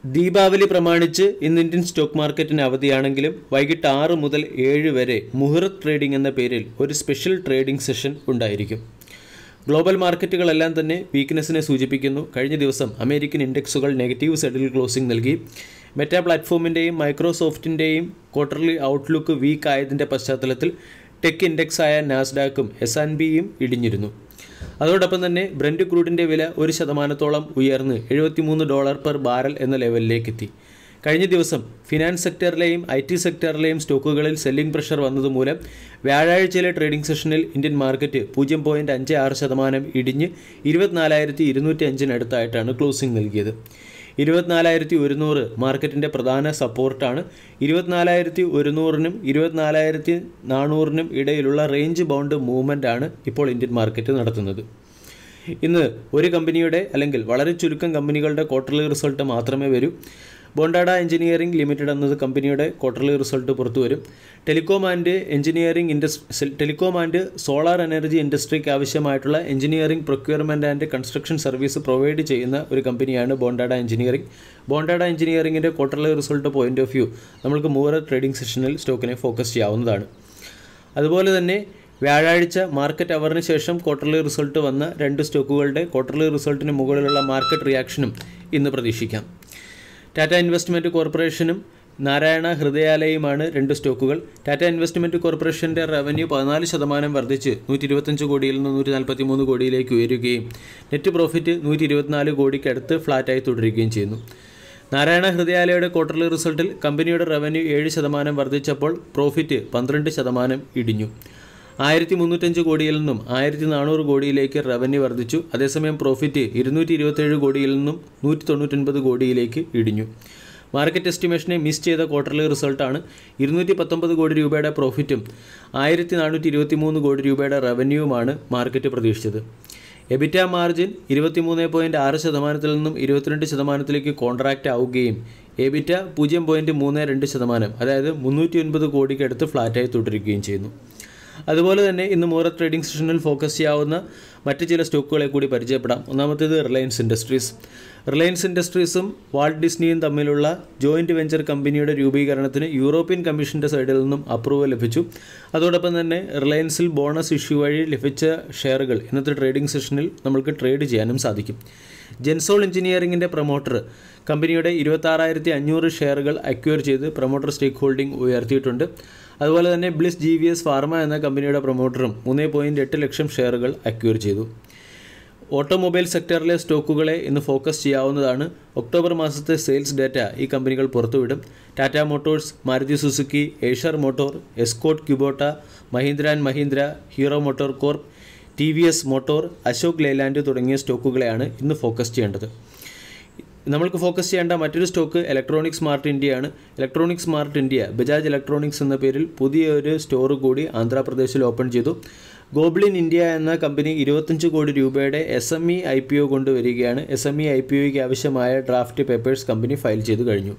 ദീപാവലി പ്രമാണിച്ച് ഇന്ന് Indian stock മാർക്കറ്റിന് അവധിയാണെങ്കിലും വൈകിട്ട് ആറ് മുതൽ ഏഴ് വരെ മുഹൂർത്ത് ട്രേഡിംഗ് എന്ന പേരിൽ ഒരു സ്പെഷ്യൽ ട്രേഡിംഗ് സെഷൻ ഉണ്ടായിരിക്കും ഗ്ലോബൽ മാർക്കറ്റുകളെല്ലാം തന്നെ വീക്ക്നെസ്സിനെ സൂചിപ്പിക്കുന്നു കഴിഞ്ഞ ദിവസം അമേരിക്കൻ ഇൻഡെക്സുകൾ നെഗറ്റീവ് സൈഡിൽ ക്ലോസിംഗ് നൽകി മെറ്റ പ്ലാറ്റ്ഫോമിൻ്റെയും മൈക്രോസോഫ്റ്റിൻ്റെയും ക്വാർട്ടർലി ഔട്ട്ലുക്ക് വീക്ക് ആയതിൻ്റെ പശ്ചാത്തലത്തിൽ ടെക് ഇൻഡെക്സായ നാസ്ഡാക്കും എസ് ആൻ ബിയും ഇടിഞ്ഞിരുന്നു അതോടൊപ്പം തന്നെ ബ്രൻഡ് ക്രൂഡിൻ്റെ വില ഒരു ശതമാനത്തോളം ഉയർന്ന് എഴുപത്തിമൂന്ന് ഡോളർ പെർ ബാരൽ എന്ന ലെവലിലേക്ക് എത്തി കഴിഞ്ഞ ദിവസം ഫിനാൻസ് സെക്ടറിലെയും ഐ ടി സെക്ടറിലെയും സ്റ്റോക്കുകളിൽ സെല്ലിംഗ് പ്രഷർ വന്നതുമൂലം വ്യാഴാഴ്ചയിലെ ട്രേഡിംഗ് സെഷനിൽ ഇന്ത്യൻ മാർക്കറ്റ് പൂജ്യം പോയിൻറ്റ് അഞ്ച് ആറ് ശതമാനം ഇടിഞ്ഞ് ഇരുപത്തിനാലായിരത്തി ഇരുന്നൂറ്റി അഞ്ചിനടുത്തായിട്ടാണ് ക്ലോസിംഗ് നൽകിയത് ഇരുപത്തിനാലായിരത്തി ഒരുന്നൂറ് മാർക്കറ്റിൻ്റെ പ്രധാന സപ്പോർട്ടാണ് ഇരുപത്തിനാലായിരത്തി ഒരുന്നൂറിനും ഇരുപത്തിനാലായിരത്തി നാനൂറിനും ഇടയിലുള്ള റേഞ്ച് ബൗണ്ട് മൂവ്മെൻ്റ് ആണ് ഇപ്പോൾ ഇന്ത്യൻ മാർക്കറ്റ് നടത്തുന്നത് ഇന്ന് ഒരു കമ്പനിയുടെ അല്ലെങ്കിൽ വളരെ ചുരുക്കം കമ്പനികളുടെ ക്വാർട്ടർലി റിസൾട്ട് മാത്രമേ വരൂ ബോണ്ടാഡ എഞ്ചിനീയറിംഗ് ലിമിറ്റഡ് എന്നത് കമ്പനിയുടെ ക്വാർട്ടർലി റിസൾട്ട് പുറത്തു വരും telecom and engineering Indus telecom and solar energy ഇൻഡസ്ട്രിക്ക് ആവശ്യമായിട്ടുള്ള engineering procurement and construction service provide ചെയ്യുന്ന ഒരു കമ്പനിയാണ് ബോണ്ടാഡ എഞ്ചിനീയറിംഗ് ബോണ്ടാഡ എഞ്ചിനീയറിംഗിൻ്റെ quarterly result point of view നമുക്ക് മൂവർ ട്രേഡിംഗ് സെഷനിൽ സ്റ്റോക്കിനെ ഫോക്കസ് ചെയ്യാവുന്നതാണ് അതുപോലെ തന്നെ വ്യാഴാഴ്ച മാർക്കറ്റ് അവറിന് ശേഷം ക്വാർട്ടർലി റിസൾട്ട് വന്ന രണ്ട് സ്റ്റോക്കുകളുടെ ക്വാർട്ടർലി റിസൾട്ടിന് മുകളിലുള്ള മാർക്കറ്റ് റിയാക്ഷനും ഇന്ന് പ്രതീക്ഷിക്കാം ടാറ്റ ഇൻവെസ്റ്റ്മെൻറ്റ് കോർപ്പറേഷനും നാരായണ ഹൃദയാലയുമാണ് രണ്ട് സ്റ്റോക്കുകൾ ടാറ്റ ഇൻവെസ്റ്റ്മെൻറ്റ് കോർപ്പറേഷൻ്റെ റവന്യൂ പതിനാല് ശതമാനം വർദ്ധിച്ച് നൂറ്റി ഇരുപത്തഞ്ച് കോടിയിൽ നിന്ന് നൂറ്റി നാൽപ്പത്തി മൂന്ന് കോടിയിലേക്ക് ഉയരുകയും നെറ്റ് പ്രോഫിറ്റ് നൂറ്റി ഇരുപത്തിനാല് കോടിക്കടുത്ത് ഫ്ലാറ്റായി തുടരുകയും ചെയ്യുന്നു നാരായണ ഹൃദയാലയുടെ ക്വാർട്ടർലി റിസൾട്ടിൽ കമ്പനിയുടെ റവന്യൂ ഏഴ് ശതമാനം വർദ്ധിച്ചപ്പോൾ പ്രോഫിറ്റ് പന്ത്രണ്ട് ശതമാനം ഇടിഞ്ഞു ആയിരത്തി മുന്നൂറ്റഞ്ച് കോടിയിൽ നിന്നും ആയിരത്തി നാനൂറ് കോടിയിലേക്ക് റവന്യൂ വർദ്ധിച്ചു അതേസമയം പ്രോഫിറ്റ് ഇരുന്നൂറ്റി ഇരുപത്തേഴ് കോടിയിൽ നിന്നും നൂറ്റി തൊണ്ണൂറ്റൊൻപത് കോടിയിലേക്ക് ഇടിഞ്ഞു മാർക്കറ്റ് എസ്റ്റിമേഷനെ മിസ് ചെയ്ത ക്വാർട്ടർലി റിസൾട്ടാണ് ഇരുന്നൂറ്റി പത്തൊമ്പത് കോടി രൂപയുടെ പ്രോഫിറ്റും ആയിരത്തി നാനൂറ്റി ഇരുപത്തി മൂന്ന് കോടി രൂപയുടെ റവന്യൂവുമാണ് മാർക്കറ്റ് പ്രതീക്ഷിച്ചത് എബിറ്റ മാർജിൻ ഇരുപത്തിമൂന്ന് പോയിൻറ്റ് ആറ് ശതമാനത്തിൽ നിന്നും ഇരുപത്തിരണ്ട് ശതമാനത്തിലേക്ക് കോൺട്രാക്റ്റ് ആവുകയും എബിറ്റ പൂജ്യം പോയിൻറ്റ് മൂന്ന് രണ്ട് ശതമാനം അതായത് മുന്നൂറ്റി ഒൻപത് കോടിക്കടുത്ത് ഫ്ലാറ്റായി തുടരുകയും ചെയ്യുന്നു അതുപോലെ തന്നെ ഇന്ന് മൂറ ട്രേഡിംഗ് സെഷനിൽ ഫോക്കസ് ചെയ്യാവുന്ന മറ്റ് ചില സ്റ്റോക്കുകളെ കൂടി പരിചയപ്പെടാം ഒന്നാമത്തേത് റിലയൻസ് ഇൻഡസ്ട്രീസ് റിലയൻസ് ഇൻഡസ്ട്രീസും വാൾട്ട് ഡിസ്നിയും തമ്മിലുള്ള ജോയിൻറ്റ് വെഞ്ചർ കമ്പനിയുടെ രൂപീകരണത്തിന് യൂറോപ്യൻ കമ്മീഷൻ്റെ സൈഡിൽ നിന്നും അപ്രൂവൽ ലഭിച്ചു അതോടൊപ്പം തന്നെ റിലയൻസിൽ ബോണസ് ഇഷ്യൂ വഴി ലഭിച്ച ഷെയറുകൾ ഇന്നത്തെ ട്രേഡിംഗ് സെഷനിൽ നമുക്ക് ട്രേഡ് ചെയ്യാനും സാധിക്കും ജെൻസോൾ എഞ്ചിനീയറിംഗിൻ്റെ പ്രൊമോട്ടർ കമ്പനിയുടെ ഇരുപത്താറായിരത്തി അഞ്ഞൂറ് ഷെയറുകൾ അക്വയർ ചെയ്ത് പ്രൊമോട്ടർ സ്റ്റേക്ക് ഹോൾഡിംഗ് ഉയർത്തിയിട്ടുണ്ട് അതുപോലെ തന്നെ Bliss G V S pharma എന്ന കമ്പനിയുടെ പ്രൊമോട്ടറും മൂന്ന് പോയിൻറ്റ് എട്ട് ലക്ഷം ഷെയറുകൾ അക്വയർ ചെയ്തു ഓട്ടോമൊബൈൽ സെക്ടറിലെ സ്റ്റോക്കുകളെ ഇന്ന് ഫോക്കസ് ചെയ്യാവുന്നതാണ് ഒക്ടോബർ മാസത്തെ സെയിൽസ് ഡാറ്റ ഈ കമ്പനികൾ പുറത്തുവിടും Tata motors Maruti Suzuki Eicher motor Escorts Kubota Mahindra and Mahindra Hero motor corp T V S motor Ashok Leyland തുടങ്ങിയ സ്റ്റോക്കുകളെയാണ് ഇന്ന് ഫോക്കസ് ചെയ്യേണ്ടത് നമ്മൾക്ക് ഫോക്കസ് ചെയ്യേണ്ട മറ്റൊരു സ്റ്റോക്ക് ഇലക്ട്രോണിക് സ്മാർട്ട് ഇന്ത്യയാണ് electronic smart India Bajaj electronics എന്ന പേരിൽ പുതിയൊരു സ്റ്റോർ കൂടി ആന്ധ്രാപ്രദേശിൽ ഓപ്പൺ ചെയ്തു ഗോബ്ലിൻ ഇന്ത്യ എന്ന കമ്പനി ഇരുപത്തഞ്ച് കോടി രൂപയുടെ S M E I P O കൊണ്ടുവരികയാണ് S M E I P ഒയ്ക്ക് ആവശ്യമായ ഡ്രാഫ്റ്റ് പേപ്പേഴ്സ് കമ്പനി ഫയൽ ചെയ്തു കഴിഞ്ഞു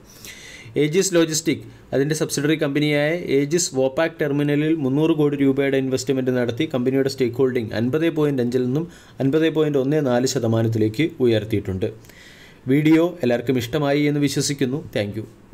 ഏജിസ് ലോജിസ്റ്റിക് അതിൻ്റെ സബ്സിഡറി കമ്പനിയായ ഏജിസ് വോപാക് ടെർമിനലിൽ മുന്നൂറ് കോടി രൂപയുടെ ഇൻവെസ്റ്റ്മെൻറ്റ് നടത്തി കമ്പനിയുടെ സ്റ്റേക്ക് ഹോൾഡിംഗ് അൻപത് പോയിൻറ്റ് അഞ്ചിൽ നിന്നും അൻപത് പോയിൻറ്റ് ഒന്ന് നാല് ശതമാനത്തിലേക്ക് ഉയർത്തിയിട്ടുണ്ട് വീഡിയോ എല്ലാവർക്കും ഇഷ്ടമായി എന്ന് വിശ്വസിക്കുന്നു താങ്ക്